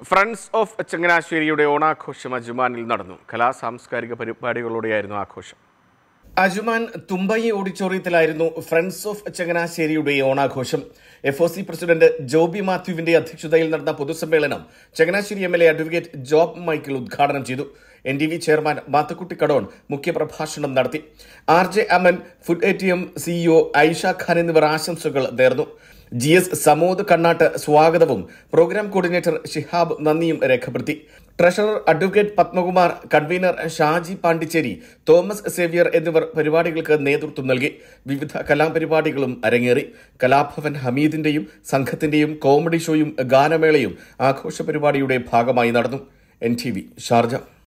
friends of ചങ്ങനാശ്ശേരിയുടെ ഓണാഘോഷം അജുമാനിൽ നടന്നു കലാ സാംസ്കാരിക പരിപാടികളോടെയായിരുന്നു ആഘോഷം അജുമാൻ തുമ്പൈ ഓഡിറ്റോറിയത്തിലായിരുന്നു ഫ്രണ്ട്സ് ഓഫ് ചങ്ങനാശ്ശേരിയുടെ ഓണാഘോഷം F O C president Joby മാത്യുവിന്റെ അധ്യക്ഷതയിൽ നടന്ന പൊതുസമ്മേളനം Changanassery M L A advocate Job Michael ഉദ്ഘാടനം ചെയ്തു N D V chairman Mathukutty Kadon മുഖ്യപ്രഭാഷണം നടത്തി R J Aman food A T M CEO Aisha Khan എന്നിവർ ആശംസകൾ നേർന്നു ജി എസ് സമോദ് കണ്ണാട്ട് സ്വാഗതവും പ്രോഗ്രാം കോർഡിനേറ്റർ ഷിഹാബ് നന്ദിയും രേഖപ്പെടുത്തി treasurer advocate Padmakumar convener Shaji Pondicherry Thomas Xavier എന്നിവർ പരിപാടികൾക്ക് നേതൃത്വം നൽകി വിവിധ കലാപരിപാടികളും അരങ്ങേറി കലാഭവൻ ഹമീദിന്റെയും സംഘത്തിന്റെയും കോമഡി ഷോയും ഗാനമേളയും ആഘോഷ പരിപാടിയുടെ ഭാഗമായി നടന്നു എൻ ടി വി ഷാർജ